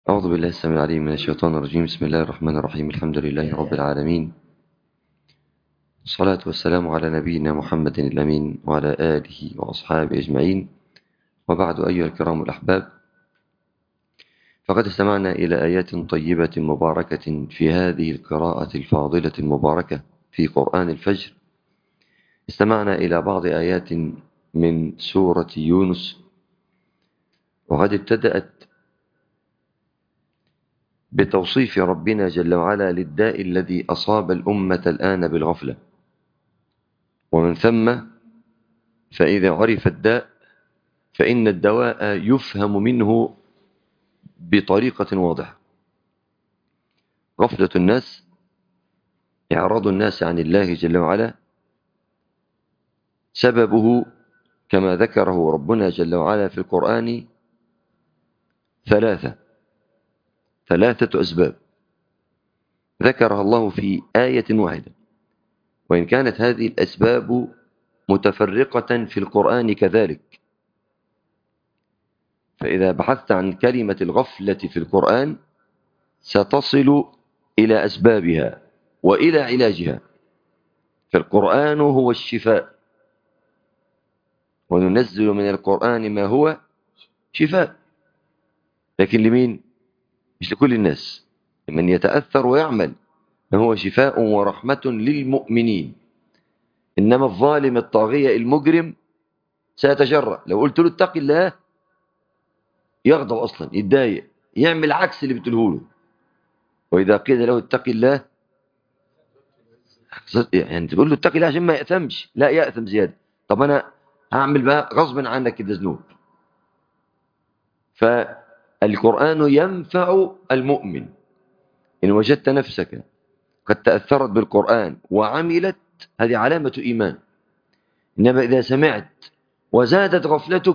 أعوذ بالله السميع العليم من الشيطان الرجيم بسم الله الرحمن الرحيم الحمد لله رب العالمين الصلاة والسلام على نبينا محمد الأمين وعلى آله وأصحابه أجمعين وبعد أيها الكرام الأحباب فقد استمعنا إلى آيات طيبة مباركة في هذه القراءة الفاضلة المباركة في قرآن الفجر استمعنا إلى بعض آيات من سورة يونس وقد ابتدأت بتوصيف ربنا جل وعلا للداء الذي أصاب الأمة الآن بالغفلة ومن ثم فإذا عرف الداء فإن الدواء يفهم منه بطريقة واضحة غفلة الناس إعراض الناس عن الله جل وعلا سببه كما ذكره ربنا جل وعلا في القرآن ثلاثة ثلاثة أسباب ذكرها الله في آية واحدة وإن كانت هذه الأسباب متفرقة في القرآن كذلك فإذا بحثت عن كلمة الغفلة في القرآن ستصل إلى أسبابها وإلى علاجها فالقرآن هو الشفاء وننزل من القرآن ما هو شفاء لكن لمين؟ مش لكل الناس من يتأثر ويعمل ما هو شفاء ورحمة للمؤمنين إنما الظالم الطاغية المجرم سيتجرأ لو قلت له اتق الله يغضب أصلا يتضايق يعمل عكس اللي بتقوله له وإذا قيل له اتق الله يعني تقول له اتق الله عشان ما يأثمش لا يأثم زيادة طب أنا هعمل بقى غصبا عنك كده ذنوب فالقرآن ينفع المؤمن إن وجدت نفسك قد تأثرت بالقرآن وعملت هذه علامة إيمان إنما إذا سمعت وزادت غفلتك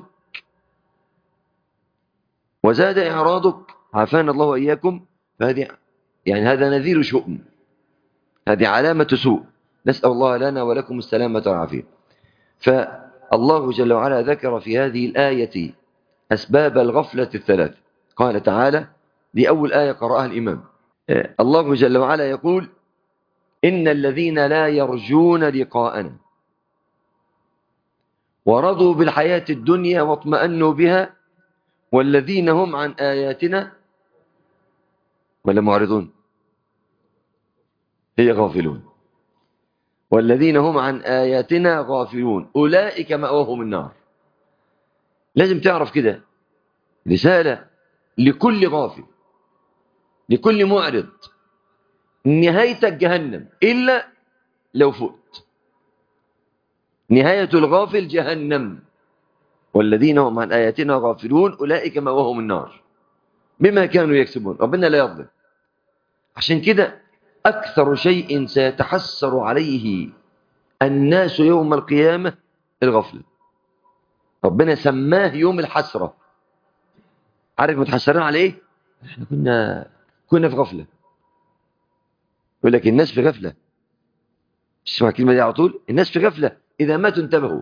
وزاد إعراضك عافانا الله وإياكم فهذه يعني هذا نذير شؤم هذه علامة سوء نسأل الله لنا ولكم السلامة والعافية فالله جل وعلا ذكر في هذه الآية أسباب الغفلة الثلاث قال تعالى دي أول آية قرأها الإمام الله جل وعلا يقول إن الذين لا يرجون لقاءنا ورضوا بالحياة الدنيا واطمأنوا بها والذين هم عن آياتنا ولا معرضون هي غافلون والذين هم عن آياتنا غافلون أولئك مأواهم النار لازم تعرف كده رسالة لكل غافل لكل معرض نهايتك جهنم إلا لو فقت نهاية الغافل جهنم والذين هم عن آياتنا غافلون أولئك مأواهم النار بما كانوا يكسبون ربنا لا يظلم عشان كده أكثر شيء سيتحسر عليه الناس يوم القيامة الغفلة ربنا سماه يوم الحسرة عارف متحسرين على ايه احنا كنا كنا في غفلة يقول لك الناس في غفلة تسمع الكلمة دي على طول الناس في غفلة إذا ماتوا انتبهوا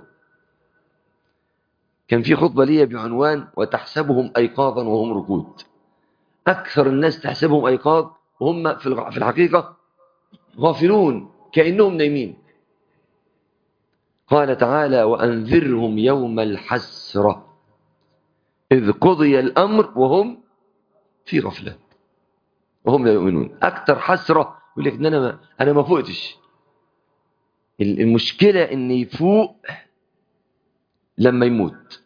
كان في خطبة لي بعنوان وتحسبهم أيقاظا وهم ركود أكثر الناس تحسبهم أيقاظ وهم في الحقيقة غافلون كأنهم نايمين قال تعالى وأنذرهم يوم الحسرة إذ قضي الأمر وهم في غفلة وهم لا يؤمنون أكثر حسرة يقول لك إن أنا ما, أنا ما فوقتش المشكلة إن يفوق لما يموت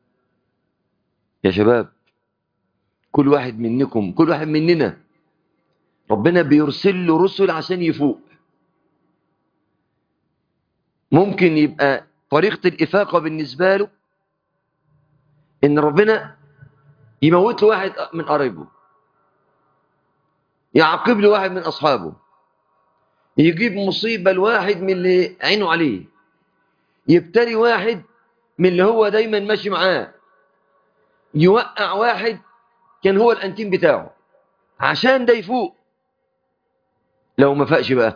يا شباب كل واحد منكم كل واحد مننا ربنا بيرسل له رسل عشان يفوق ممكن يبقى طريقة الإفاقة بالنسبة له إن ربنا يموت له واحد من قرايبه يعاقب له واحد من أصحابه يجيب مصيبة لواحد من اللي عينه عليه يبتلي واحد من اللي هو دايما ماشي معاه يوقع واحد كان هو الأنتيم بتاعه عشان ده يفوق لو ما فاقش بقى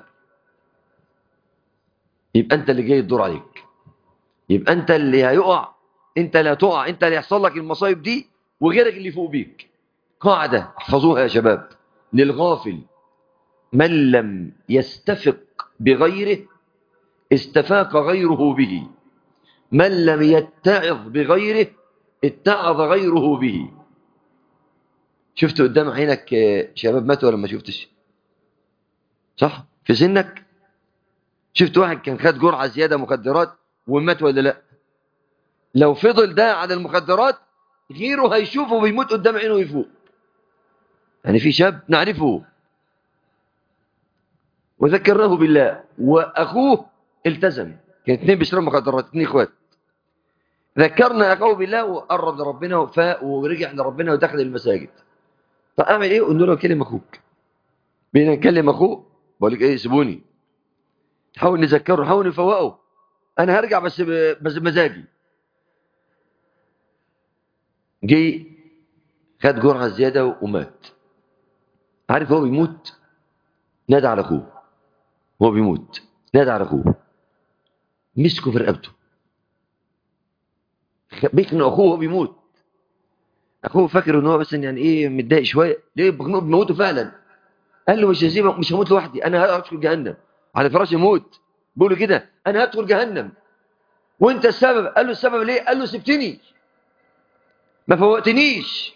يبقى انت اللي جاي الدور عليك يبقى انت اللي هيقع انت اللي هتقع انت اللي يحصل لك المصايب دي وغيرك اللي فوق بيك قاعدة احفظوها يا شباب للغافل من لم يستفق بغيره استفاق غيره به من لم يتعظ بغيره اتعظ غيره به شفت قدام عينك شباب ماتوا ولا ما شفتش صح في سنك شفت واحد كان خد جرعة زيادة مخدرات ومات ولا لا لو فضل ده على المخدرات غيره هيشوفه بيموت قدام عينه ويفوق يعني في شاب نعرفه وذكرناه بالله وأخوه التزم كان اثنين بيشربوا مخدرات اثنين اخوات ذكرنا أخوه بالله وقرب لربنا وفاق ورجع لربنا ودخل المساجد طب أعمل إيه؟ قلنا له كلم أخوك بينا نكلم أخوه بقول لك إيه سيبوني نحاول نذكره نحاول نفوقه أنا هرجع بس بس بمزاجي جه خد جرعة زيادة ومات عارف هو بيموت نادى على أخوه هو بيموت نادى على أخوه مسكه في رقبته بيخنق أخوه وهو بيموت أخوه فاكر إن هو بس يعني إيه متضايق شوية ليه بموته فعلا قال له مش هسيبك مش هموت لوحدي أنا هدخل جهنم على فراش يموت بيقول كده أنا هدخل جهنم وأنت السبب قال له السبب ليه قال له سبتني ما فوقتنيش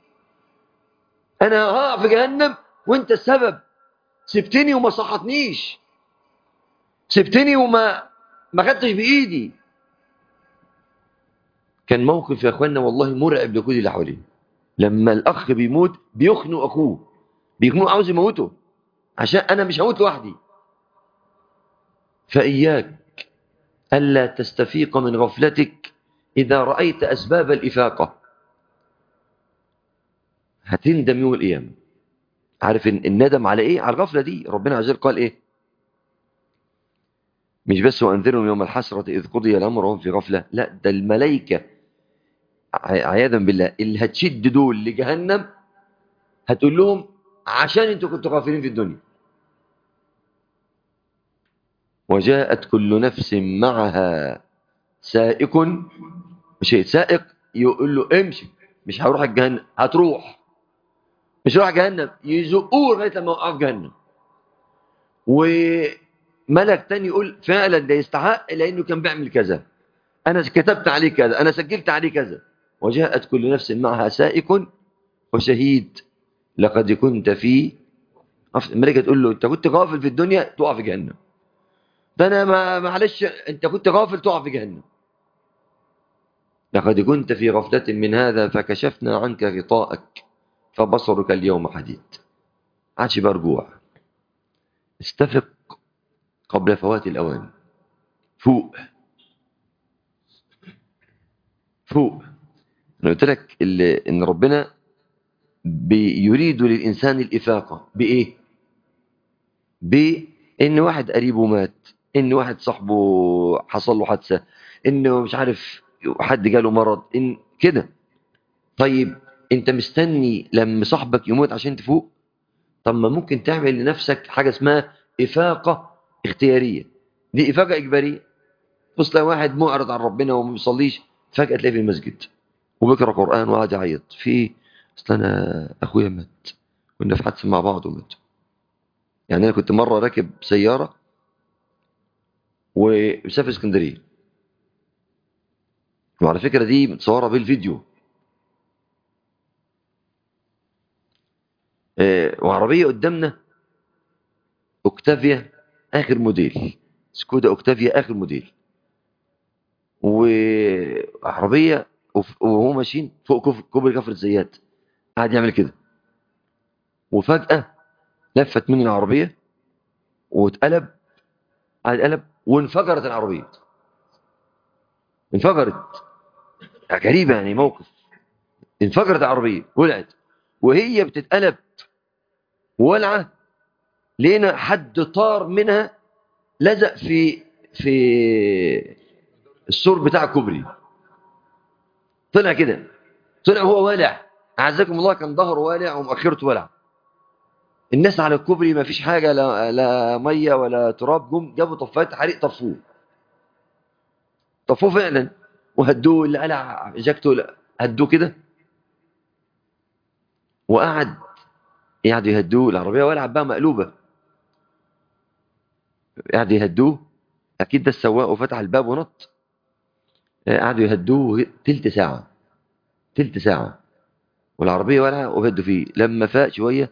أنا هقع في جهنم وأنت السبب سبتني وما صحتنيش سبتني وما ما خدتش بإيدي كان موقف يا أخوانا والله مرعب لكل اللي حواليه لما الأخ بيموت بيخنق أخوه بيخنق عاوز يموته عشان أنا مش هموت لوحدي فإياك ألا تستفيق من غفلتك إذا رأيت أسباب الإفاقة هتندم يوم القيامة عارف الندم على إيه؟ على الغفلة دي ربنا عز وجل قال إيه؟ مش بس وأنذرهم يوم الحسرة إذ قضي الأمر وهم في غفلة لا ده الملائكة عياذا بالله اللي هتشد دول لجهنم هتقول لهم عشان انتوا كنتوا غافلين في الدنيا وجاءت كل نفس معها سائق مش سائق يقول له امشي مش هروح الجهنم هتروح مش هروح جهنم يزقوه لغايه لما يوقف جهنم وملك تاني يقول فعلا ده يستحق لانه كان بيعمل كذا انا كتبت عليه كذا انا سجلت عليه كذا وجاءت كل نفس معها سائق وشهيد لقد كنت في الملكه تقول له انت كنت غافل في الدنيا تقع في جهنم ده انا ما معلش انت كنت غافل تقع في جهنم لقد كنت في غفلة من هذا فكشفنا عنك غطاءك فبصرك اليوم حديد عادش بقى رجوع استفق قبل فوات الأوان فوق فوق أنا قلت لك إن ربنا بيريد للإنسان الإفاقة بإيه؟ بإن واحد قريبه مات إن واحد صاحبه حصل له حادثة إنه مش عارف حد جاله مرض إن كده طيب أنت مستني لما صاحبك يموت عشان تفوق طب ما ممكن تعمل لنفسك حاجة اسمها إفاقة اختيارية دي إفاقة إجبارية بص لو واحد معرض عن ربنا وما بيصليش فجأة تلاقيه في المسجد وبيقرأ قرآن وقاعد يعيط في أصل أنا أخويا مات كنا في حادثة مع بعض ومات يعني أنا كنت مرة راكب سيارة ومسافر اسكندرية وعلى فكرة دي متصورة بالفيديو آه وعربية قدامنا اوكتافيا آخر موديل سكودا اوكتافيا آخر موديل وعربية وهو ماشيين فوق كوبري كفر الزيات قاعد يعمل كده وفجأة لفت مني العربية واتقلب قاعد قلب وانفجرت العربية انفجرت غريبة يعني موقف انفجرت العربية ولعت وهي بتتقلب ولعة لقينا حد طار منها لزق في في السور بتاع الكوبري طلع كده طلع هو والع اعزكم الله كان ظهره والع ومؤخرته والع الناس على الكوبري ما فيش حاجه لا, لا ميه ولا تراب جم جابوا طفايات حريق طفوه طفوه فعلا وهدوه اللي قلع جاكته هدوه كده وقعد قعدوا يهدوه العربية ولعب بقى مقلوبة قعدوا يهدوه أكيد ده السواق وفتح الباب ونط قعدوا يهدوه تلت ساعة تلت ساعة والعربية ولعة وهدوا فيه لما فاق شوية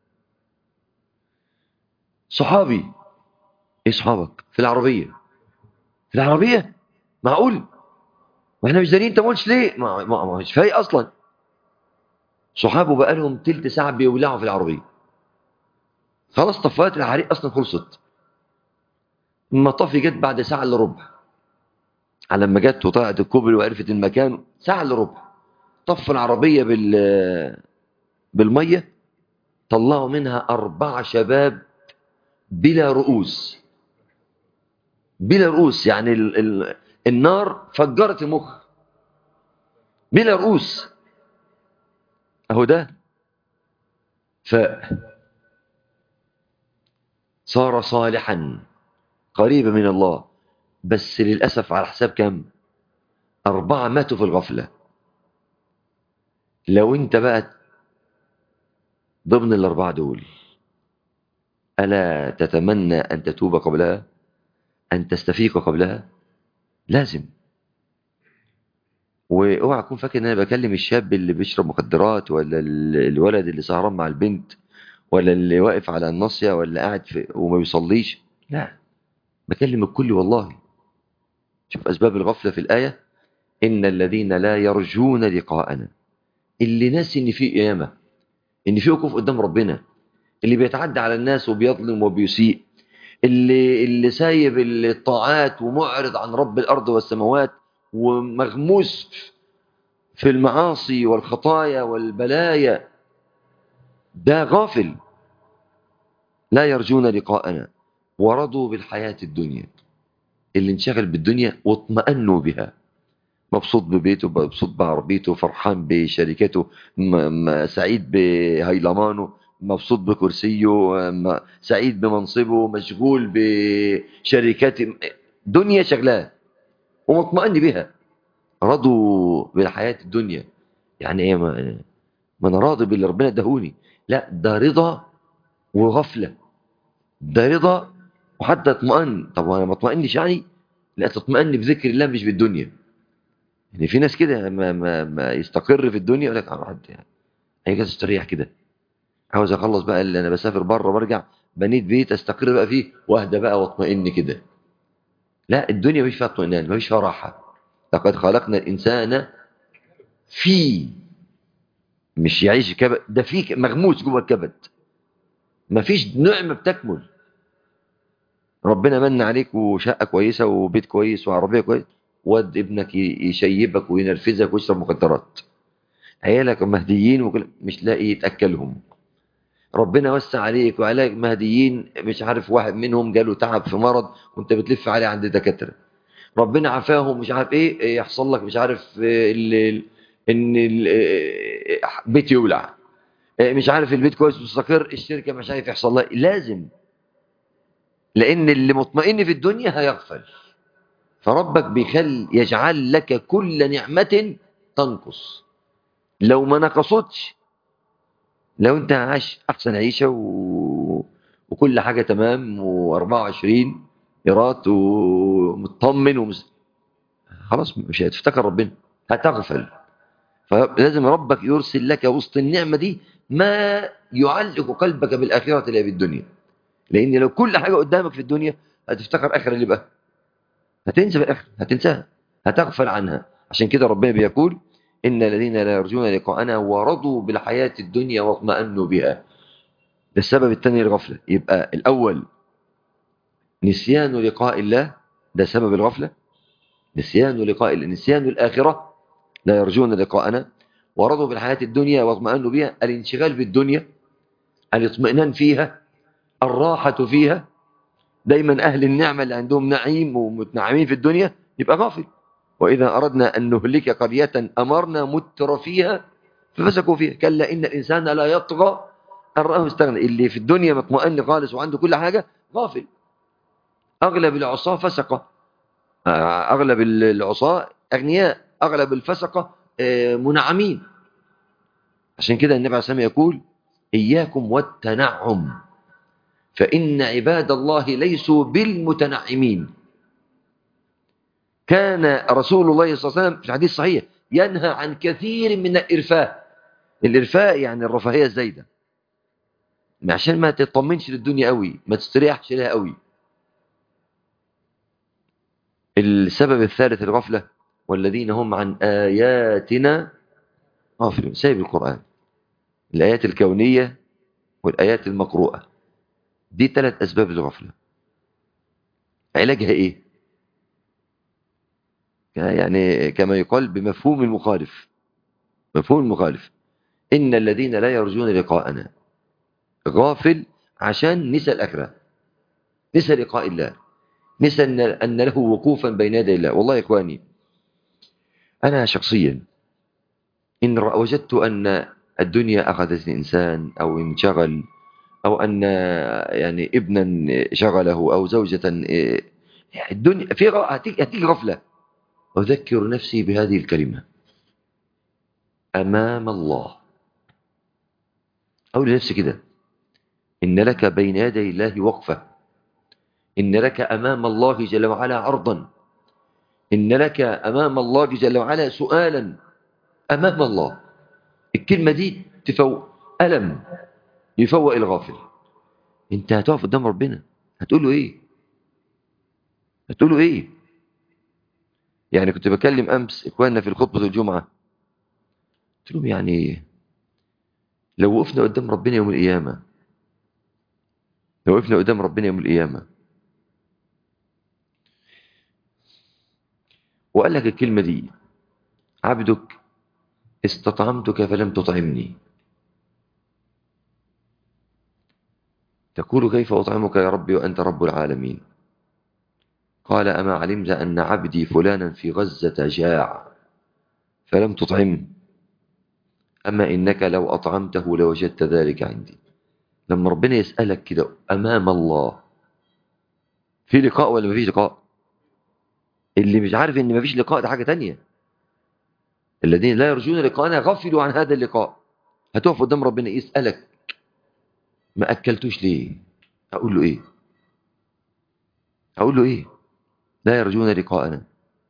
صحابي ايه صحابك في العربية في العربية معقول واحنا مش دارين انت ما قلتش ليه ما, ما, ما مش فايق اصلا صحابه بقى لهم تلت ساعة بيولعوا في العربية خلاص طفايات الحريق اصلا خلصت المطافي جت بعد ساعة الا ربع على لما جت وطلعت الكوبري وعرفت المكان ساعة الا ربع طف العربية بال بالمية طلعوا منها أربعة شباب بلا رؤوس بلا رؤوس يعني ال ال النار فجرت المخ بلا رؤوس اهو ده ف صار صالحا قريبا من الله بس للأسف على حساب كم أربعة ماتوا في الغفلة لو انت بقى ضمن الأربعة دول ألا تتمنى أن تتوب قبلها أن تستفيق قبلها لازم واوعى اكون فاكر ان انا بكلم الشاب اللي بيشرب مخدرات ولا الولد اللي سهران مع البنت ولا اللي واقف على الناصيه ولا قاعد في وما بيصليش لا بكلم الكل والله شوف اسباب الغفله في الايه ان الذين لا يرجون لقاءنا اللي ناسي ان في قيامه ان في وقوف قدام ربنا اللي بيتعدى على الناس وبيظلم وبيسيء اللي اللي سايب الطاعات ومعرض عن رب الارض والسماوات ومغموس في المعاصي والخطايا والبلايا ده غافل لا يرجون لقاءنا ورضوا بالحياة الدنيا اللي انشغل بالدنيا واطمأنوا بها مبسوط ببيته مبسوط بعربيته فرحان بشركته سعيد بهيلمانه مبسوط بكرسيه سعيد بمنصبه مشغول بشركاته دنيا شغلاه ومطمئن بها رضوا بالحياة الدنيا يعني ايه ما, ما انا راضي باللي ربنا ادهوني لا ده رضا وغفلة ده رضا وحتى اطمئن طب وانا ما اطمئنش يعني لا تطمئن بذكر الله مش بالدنيا يعني في ناس كده ما, ما, ما يستقر في الدنيا يقول لك اه يعني هيجي استريح كده عاوز اخلص بقى اللي انا بسافر بره برجع بنيت بيت استقر بقى فيه واهدى بقى واطمئن كده لا الدنيا مش فيها اطمئنان مفيش فيها راحه لقد خلقنا الانسان في مش يعيش كبد ده في مغموس جوه الكبد مفيش نعمه بتكمل ربنا من عليك وشقه كويسه وبيت كويس وعربيه كويس ود ابنك يشيبك وينرفزك ويشرب مخدرات عيالك مهديين وكل مش لاقي يتاكلهم ربنا وسع عليك وعلاك مهديين مش عارف واحد منهم جاله تعب في مرض وانت بتلف عليه عند دكاتره ربنا عافاهم مش عارف ايه يحصل لك مش عارف ال ان البيت يولع مش عارف البيت كويس مستقر الشركه مش عارف يحصل لها لازم لان اللي مطمئن في الدنيا هيغفل فربك بيخل يجعل لك كل نعمه تنقص لو ما نقصتش لو انت عايش احسن عيشه و... وكل حاجه تمام و24 ايراد ومطمن ومس... خلاص مش هتفتكر ربنا هتغفل فلازم ربك يرسل لك وسط النعمه دي ما يعلق قلبك بالاخره لا بالدنيا لان لو كل حاجه قدامك في الدنيا هتفتكر اخر اللي بقى هتنسى في الاخر هتنساها هتغفل عنها عشان كده ربنا بيقول إن الذين لا يرجون لقاءنا ورضوا بالحياة الدنيا واطمأنوا بها ده السبب الثاني الغفلة يبقى الأول نسيان لقاء الله ده سبب الغفلة نسيان لقاء الله نسيان الآخرة لا يرجون لقاءنا ورضوا بالحياة الدنيا واطمأنوا بها الانشغال بالدنيا الاطمئنان فيها الراحة فيها دايما أهل النعمة اللي عندهم نعيم ومتنعمين في الدنيا يبقى غافل وإذا أردنا أن نهلك قرية أمرنا متر فيها ففسكوا فيها كلا إن الإنسان لا يطغى أن رآه استغنى اللي في الدنيا مطمئن خالص وعنده كل حاجة غافل أغلب العصاة فسقة أغلب العصاة أغنياء أغلب الفسقة منعمين عشان كده النبي عليه الصلاة والسلام يقول إياكم والتنعم فإن عباد الله ليسوا بالمتنعمين كان رسول الله صلى الله عليه وسلم في الحديث الصحيح ينهى عن كثير من الإرفاء الإرفاء يعني الرفاهية الزايدة عشان ما تطمنش للدنيا قوي ما تستريحش لها قوي السبب الثالث الغفلة والذين هم عن آياتنا غافلون سايب القرآن الآيات الكونية والآيات المقروءة دي ثلاث أسباب الغفلة علاجها إيه يعني كما يقال بمفهوم المخالف مفهوم المخالف إن الذين لا يرجون لقاءنا غافل عشان نسى الأكرة نسى لقاء الله نسى أن له وقوفا بين يدي الله والله يا إخواني أنا شخصيا إن وجدت أن الدنيا أخذت الإنسان أو انشغل أو أن يعني ابنا شغله أو زوجة الدنيا في هتيجي غفلة أذكر نفسي بهذه الكلمة أمام الله أقول لنفسي كده إن لك بين يدي الله وقفة إن لك أمام الله جل وعلا عرضا إن لك أمام الله جل وعلا سؤالا أمام الله الكلمة دي تفوق ألم يفوق الغافل انت هتقف قدام ربنا هتقول له ايه هتقول له ايه يعني كنت بكلم امس اخواننا في خطبه الجمعه قلت لهم يعني لو وقفنا قدام ربنا يوم القيامه لو وقفنا قدام ربنا يوم القيامه وقال لك الكلمه دي عبدك استطعمتك فلم تطعمني تقول كيف أطعمك يا ربي وأنت رب العالمين قال أما علمت أن عبدي فلانا في غزة جاع فلم تطعمه أما إنك لو أطعمته لوجدت ذلك عندي لما ربنا يسألك كده أمام الله في لقاء ولا مفيش لقاء اللي مش عارف إن مفيش لقاء ده حاجة تانية الذين لا يرجون لقاءنا غفلوا عن هذا اللقاء هتقف قدام ربنا يسألك ما أكلتوش ليه أقول له إيه أقول له إيه لا يرجون لقاءنا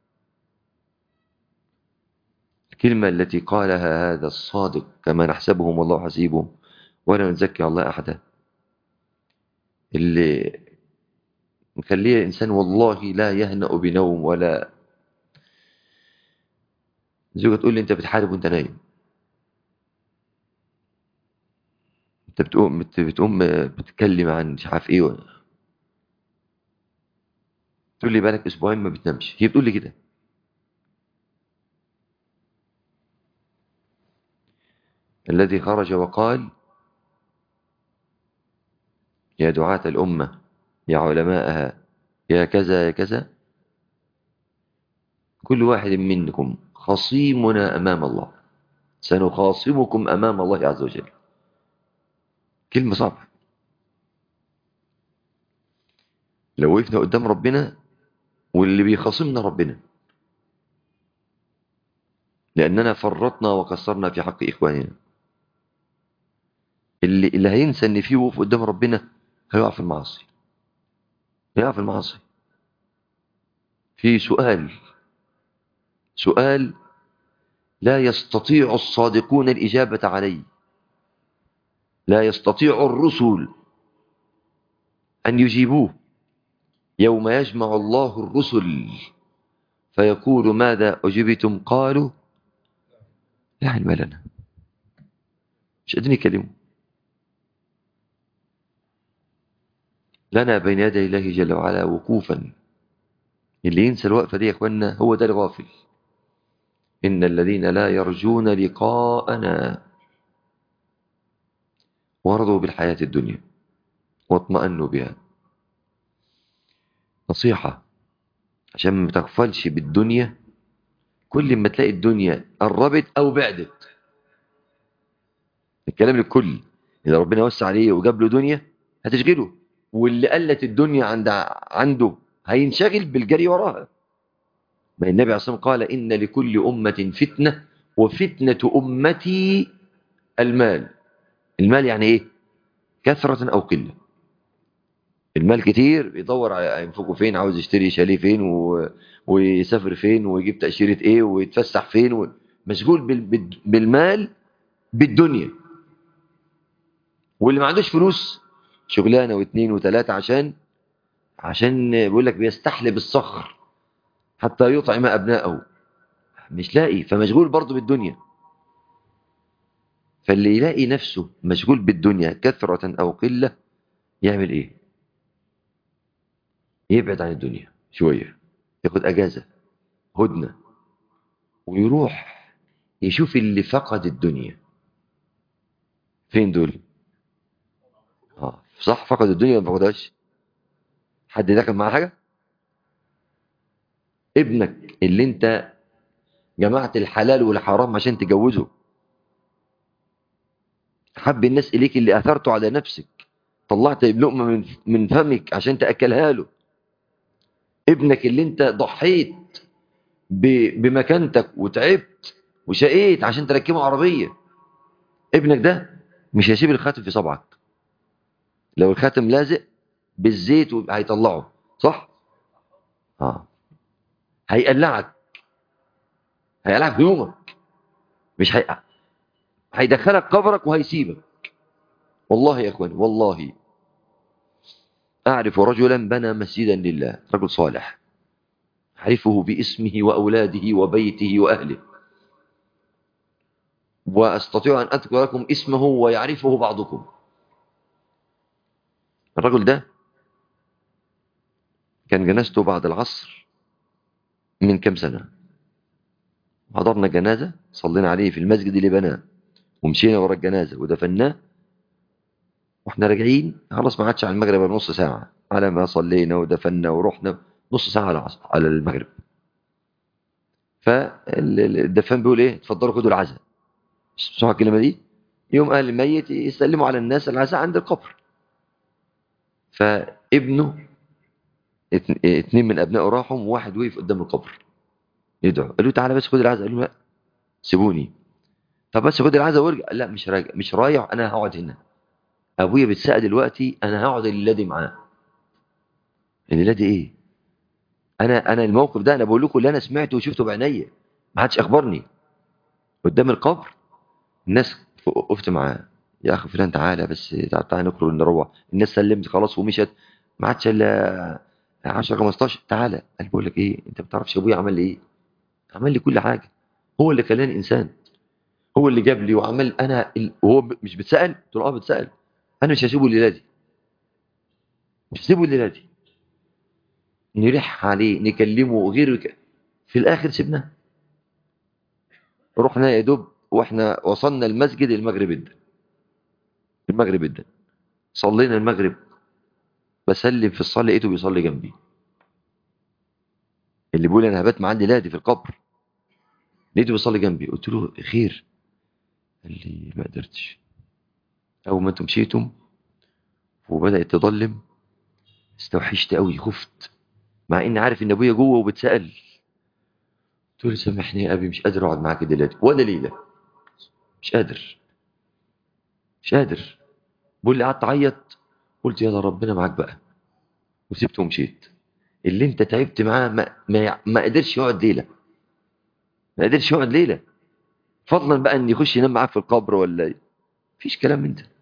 الكلمة التي قالها هذا الصادق كما نحسبهم والله حسيبهم ولا نزكي الله أحدا اللي مخليه الإنسان والله لا يهنأ بنوم ولا زوجة تقول لي أنت بتحارب وأنت نايم انت بتقوم بتقوم بتتكلم عن مش عارف ايه تقول لي بالك اسبوعين ما بتنامش هي بتقول لي كده الذي خرج وقال يا دعاة الأمة يا علماءها يا كذا يا كذا كل واحد منكم خصيمنا أمام الله سنخاصمكم أمام الله عز وجل كلمة صعبة لو وقفنا قدام ربنا واللي بيخاصمنا ربنا لأننا فرطنا وقصرنا في حق إخواننا اللي, اللي هينسى ان فيه وقوف قدام ربنا هيقع في المعاصي هيقع في المعاصي في سؤال سؤال لا يستطيع الصادقون الإجابة عليه لا يستطيع الرسل أن يجيبوه يوم يجمع الله الرسل فيقول ماذا أجبتم قالوا لا علم لنا مش قادرين يكلموا لنا بين يدي الله جل وعلا وقوفا اللي ينسى الوقفة دي يا اخوانا هو ده الغافل إن الذين لا يرجون لقاءنا ورضوا بالحياة الدنيا واطمأنوا بها نصيحة عشان ما تغفلش بالدنيا كل ما تلاقي الدنيا قربت أو بعدت الكلام للكل إذا ربنا وسع عليه وجاب له دنيا هتشغله واللي قلت الدنيا عند عنده هينشغل بالجري وراها ما النبي عليه الصلاة والسلام قال إن لكل أمة فتنة وفتنة أمتي المال المال يعني ايه كثرة او قلة المال كتير بيدور على ينفقه فين عاوز يشتري شاليه فين و... ويسافر فين ويجيب تأشيرة ايه ويتفسح فين و... مشغول بال... بال- بالمال بالدنيا واللي ما عندوش فلوس شغلانة واثنين وثلاثة عشان عشان بيقول لك بيستحلب الصخر حتى يطعم أبنائه مش لاقي فمشغول برضه بالدنيا فاللي يلاقي نفسه مشغول بالدنيا كثرة أو قلة يعمل إيه يبعد عن الدنيا شوية ياخد أجازة هدنة ويروح يشوف اللي فقد الدنيا فين دول آه صح فقد الدنيا ما فقدهاش حد دخل معاه حاجة ابنك اللي انت جمعت الحلال والحرام عشان تجوزه حب الناس إليك اللي أثرته على نفسك طلعت لقمة من من فمك عشان تأكلها له ابنك اللي انت ضحيت ب- بمكانتك وتعبت وشقيت عشان تركبه عربية ابنك ده مش هيسيب الخاتم في صبعك لو الخاتم لازق بالزيت ويبقى هيطلعه صح؟ اه هيقلعك هيقلعك في يومك مش هي... هيدخلك قبرك وهيسيبك والله يا اخواني والله اعرف رجلا بنى مسجدا لله رجل صالح اعرفه باسمه واولاده وبيته واهله واستطيع ان اذكر لكم اسمه ويعرفه بعضكم الرجل ده كان جنازته بعد العصر من كم سنة حضرنا جنازة صلينا عليه في المسجد اللي بناه ومشينا ورا الجنازة ودفناه واحنا راجعين خلاص ما عادش على المغرب إلا نص ساعة على ما صلينا ودفنا ورحنا نص ساعة على العصر على المغرب فالدفان بيقول ايه اتفضلوا خدوا العزاء سمعوا الكلمة دي يوم أهل الميت يسلموا على الناس العزاء عند القبر فابنه اتن- اتنين من ابنائه راحوا وواحد وقف قدام القبر يدعو قال له تعالى بس خد العزاء قال له لا سيبوني طب بس خد العزاء وارجع لا مش راجع مش رايح انا هقعد هنا ابويا بيتسأل دلوقتي انا هقعد الليله دي معاه الليله دي ايه انا انا الموقف ده انا بقول لكم اللي انا سمعته وشفته بعينيا ما حدش اخبرني قدام القبر الناس وقفت معاه يا اخي فلان تعالى بس تعالى, تعالى نخرج نروح الناس سلمت خلاص ومشت ما عادش الا 10 15 تعالى قال بقول لك ايه انت ما بتعرفش ابويا عمل لي ايه عمل لي كل حاجه هو اللي خلاني انسان هو اللي جاب لي وعمل انا ال... وهو ب- مش بتسال قلت له اه بتسال انا مش هسيبه الليله دي مش هسيبه الليله دي نلح عليه نكلمه غير ك... في الاخر سيبناه رحنا يا دوب واحنا وصلنا المسجد المغرب ادى المغرب ادى صلينا المغرب بسلم في الصلاه لقيته بيصلي جنبي اللي بيقول انا هبات مع لادي في القبر لقيته بيصلي جنبي قلت له خير قال لي ما قدرتش اول ما انتم مشيتم وبدات تضلم استوحشت قوي خفت مع اني عارف ان ابويا جوه وبتسال قلت له سامحني يا ابي مش قادر اقعد معاك دلوقتي ولا ليله مش قادر مش قادر بقول لي قعدت اعيط قلت يلا ربنا معاك بقى وسبته ومشيت اللي انت تعبت معاه ما, ما, ما قدرش يقعد ليله ما قدرش يقعد ليله فضلا بقى ان يخش ينام معاك في القبر ولا مفيش كلام من ده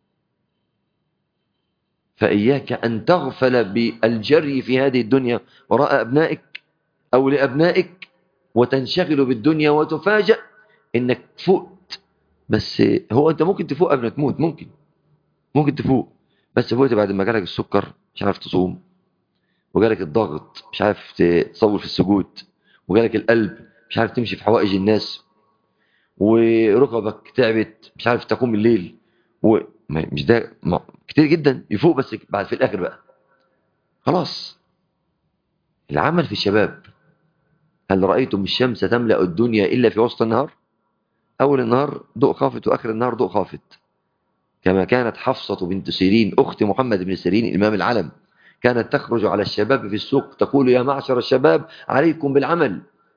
فإياك أن تغفل بالجري في هذه الدنيا وراء أبنائك أو لأبنائك وتنشغل بالدنيا وتفاجأ إنك فقت بس هو أنت ممكن تفوق قبل ما تموت ممكن ممكن تفوق بس فوقت بعد ما جالك السكر مش عارف تصوم وجالك الضغط مش عارف تصور في السجود وجالك القلب مش عارف تمشي في حوائج الناس وركبك تعبت مش عارف تقوم الليل ومش ده ما كتير جدا يفوق بس بعد في الاخر بقى خلاص العمل في الشباب هل رأيتم الشمس تملأ الدنيا إلا في وسط النهار أول النهار ضوء خافت وآخر النهار ضوء خافت كما كانت حفصة بنت سيرين أخت محمد بن سيرين إمام العلم كانت تخرج على الشباب في السوق تقول يا معشر الشباب عليكم بالعمل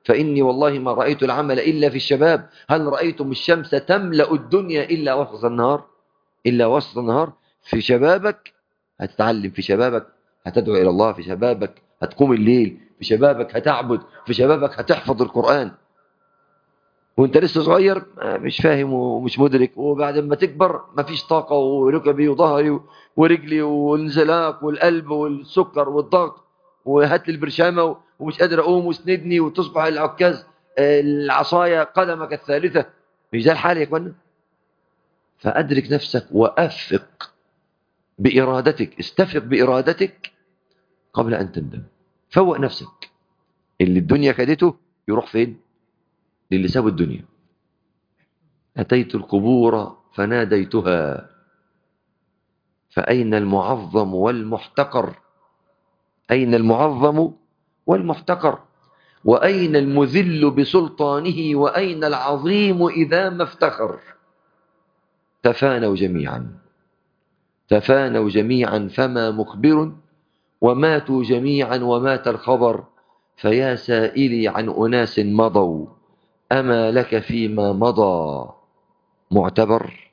فإني والله ما رأيت العمل إلا في الشباب هل رأيتم الشمس تملأ الدنيا إلا وسط النهار إلا وسط النهار في شبابك هتتعلم في شبابك هتدعو إلى الله في شبابك هتقوم الليل في شبابك هتعبد في شبابك هتحفظ القرآن وانت لسه صغير مش فاهم ومش مدرك وبعد ما تكبر مفيش طاقة وركبي وظهري ورجلي والانزلاق والقلب والسكر والضغط وهات لي البرشامة ومش قادر أقوم واسندني وتصبح العكاز العصاية قدمك الثالثة مش ده الحال يا اخوانا فأدرك نفسك وأفق بإرادتك استفق بإرادتك قبل أن تندم فوق نفسك اللي الدنيا خدته يروح فين للي ساب الدنيا أتيت القبور فناديتها فأين المعظم والمحتقر أين المعظم والمحتقر وأين المذل بسلطانه وأين العظيم إذا ما افتخر تفانوا جميعا تفانوا جميعا فما مخبر وماتوا جميعا ومات الخبر فيا سائلي عن أناس مضوا أما لك فيما مضى معتبر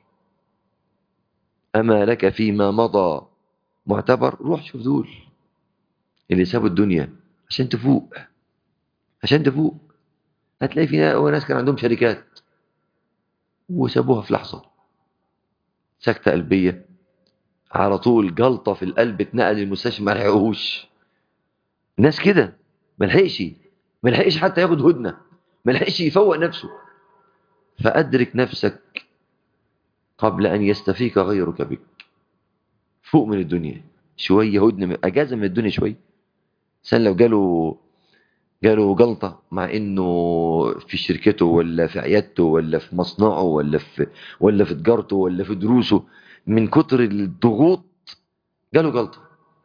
أما لك فيما مضى معتبر روح شوف دول اللي سابوا الدنيا عشان تفوق عشان تفوق هتلاقي في ناس كان عندهم شركات وسابوها في لحظة سكتة قلبية على طول جلطة في القلب اتنقل المستشفى ما لحقوش ناس كده ما لحقش ما لحقش حتى ياخد هدنة ما لحقش يفوق نفسه فأدرك نفسك قبل أن يستفيك غيرك بك فوق من الدنيا شوية هدنة أجازة من الدنيا شوية سن لو جاله جاله جلطة مع انه في شركته ولا في عيادته ولا في مصنعه ولا في ولا في تجارته ولا في دروسه من كتر الضغوط جاله جلطة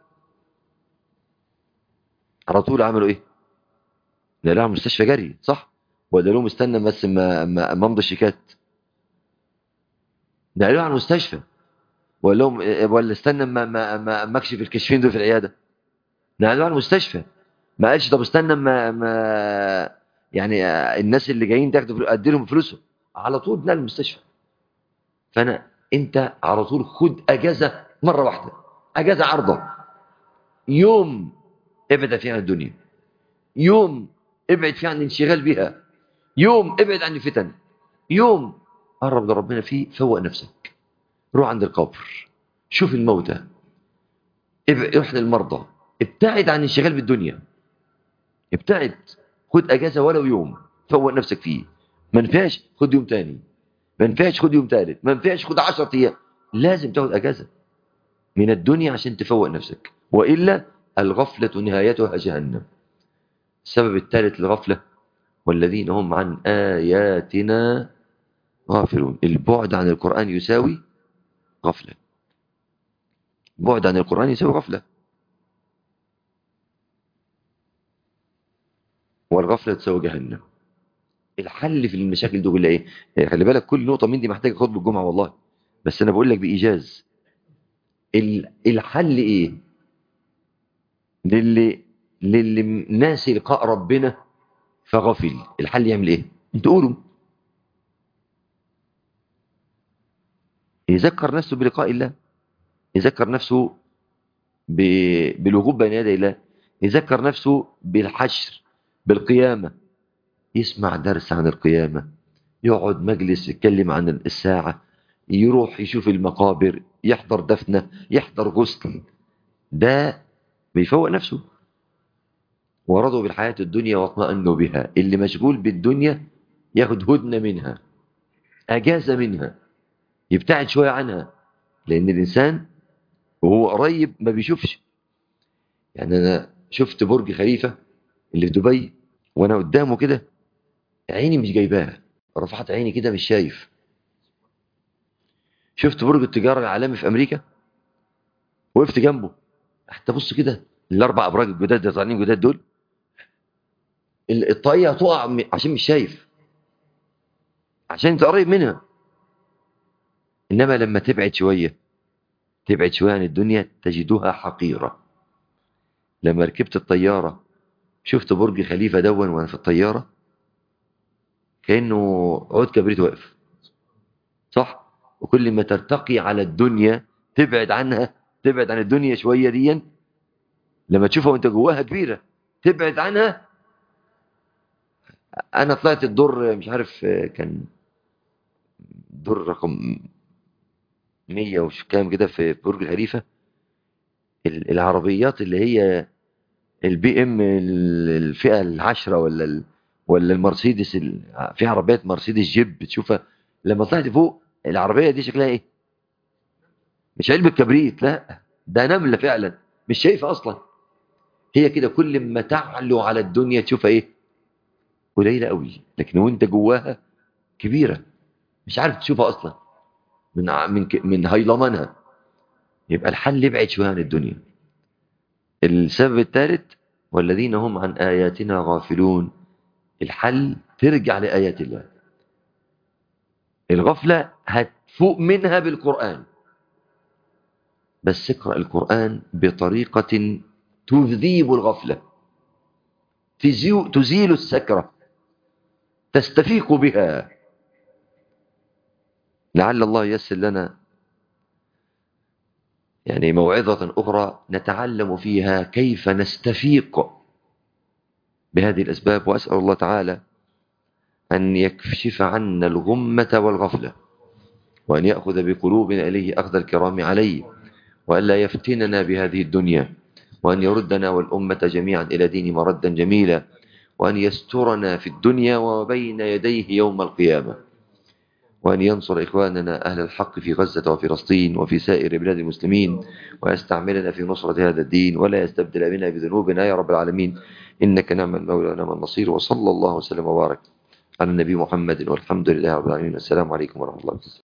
على طول عملوا ايه؟ نقلوه على المستشفى جري صح؟ ولا لهم استنى بس ما ما ممضي الشيكات نقلوه على المستشفى ولا لهم ولا استنى ما ما ما ما اكشف الكشفين دول في العياده نقلوه على المستشفى ما قالش طب استنى ما ما يعني الناس اللي جايين تاخدوا ادي لهم فلوسهم على طول نقل المستشفى فانا انت على طول خد اجازه مره واحده اجازه عرضه يوم ابعد فيه عن الدنيا يوم ابعد فيه عن الانشغال بها يوم ابعد عن الفتن يوم قرب لربنا فيه فوق نفسك روح عند القبر شوف الموتى روح للمرضى ابتعد عن الانشغال بالدنيا ابتعد خد اجازه ولو يوم فوق نفسك فيه ما نفعش خد يوم تاني ما نفعش خد يوم ثالث ما نفعش خد 10 ايام لازم تاخد اجازه من الدنيا عشان تفوق نفسك والا الغفله نهايتها جهنم السبب الثالث للغفله والذين هم عن اياتنا غافلون البعد عن القران يساوي غفله بعد عن القران يساوي غفله والغفله تساوي جهنم الحل في المشاكل دي كلها ايه خلي بالك كل نقطه من دي محتاجه خطبه الجمعه والله بس انا بقول لك بايجاز الحل ايه للي للي ناسي لقاء ربنا فغفل الحل يعمل ايه انت قولوا يذكر نفسه بلقاء الله يذكر نفسه ب... بالوقوف بين يدي الله يذكر نفسه بالحشر بالقيامه يسمع درس عن القيامة يقعد مجلس يتكلم عن الساعة يروح يشوف المقابر يحضر دفنة يحضر غسل ده بيفوق نفسه ورضوا بالحياة الدنيا واطمأنوا بها اللي مشغول بالدنيا ياخد هدنة منها أجازة منها يبتعد شوية عنها لأن الإنسان وهو قريب ما بيشوفش يعني أنا شفت برج خليفة اللي في دبي وأنا قدامه كده عيني مش جايباها رفعت عيني كده مش شايف شفت برج التجارة العالمي في أمريكا وقفت جنبه حتى بص كده الأربع أبراج الجداد اللي طالعين جداد دول الطاقية هتقع عشان مش شايف عشان انت قريب منها إنما لما تبعد شوية تبعد شوية عن الدنيا تجدها حقيرة لما ركبت الطيارة شفت برج خليفة دون وأنا في الطيارة كأنه عود كبريت واقف صح وكل ما ترتقي على الدنيا تبعد عنها تبعد عن الدنيا شوية دي لما تشوفها وانت جواها كبيرة تبعد عنها انا طلعت الدور مش عارف كان دور رقم 100 وش كام كده في برج الخليفة العربيات اللي هي البي ام الفئة العشرة ولا ال ولا المرسيدس ال... في عربيات مرسيدس جيب بتشوفها لما طلعت فوق العربية دي شكلها ايه مش علبة كبريت لا ده نملة فعلا مش شايفة اصلا هي كده كل ما تعلو على الدنيا تشوفها ايه قليلة قوي لكن وانت جواها كبيرة مش عارف تشوفها اصلا من من من هيلمانها يبقى الحل يبعد شويه عن الدنيا السبب الثالث والذين هم عن آياتنا غافلون الحل ترجع لآيات الله الغفلة هتفوق منها بالقرآن بس اقرأ القرآن بطريقة تذيب الغفلة تزيل السكرة تستفيق بها لعل الله ييسر لنا يعني موعظة أخرى نتعلم فيها كيف نستفيق بهذه الأسباب وأسأل الله تعالى أن يكشف عنا الغمة والغفلة وأن يأخذ بقلوبنا إليه أخذ الكرام عليه وأن لا يفتننا بهذه الدنيا وأن يردنا والأمة جميعا إلى دين مردا جميلا وأن يسترنا في الدنيا وبين يديه يوم القيامة وأن ينصر إخواننا أهل الحق في غزة وفلسطين وفي سائر بلاد المسلمين ويستعملنا في نصرة هذا الدين ولا يستبدل بنا بذنوبنا يا رب العالمين إنك نعم المولى ونعم النصير وصلى الله وسلم وبارك على النبي محمد والحمد لله رب العالمين السلام عليكم ورحمة الله وبركاته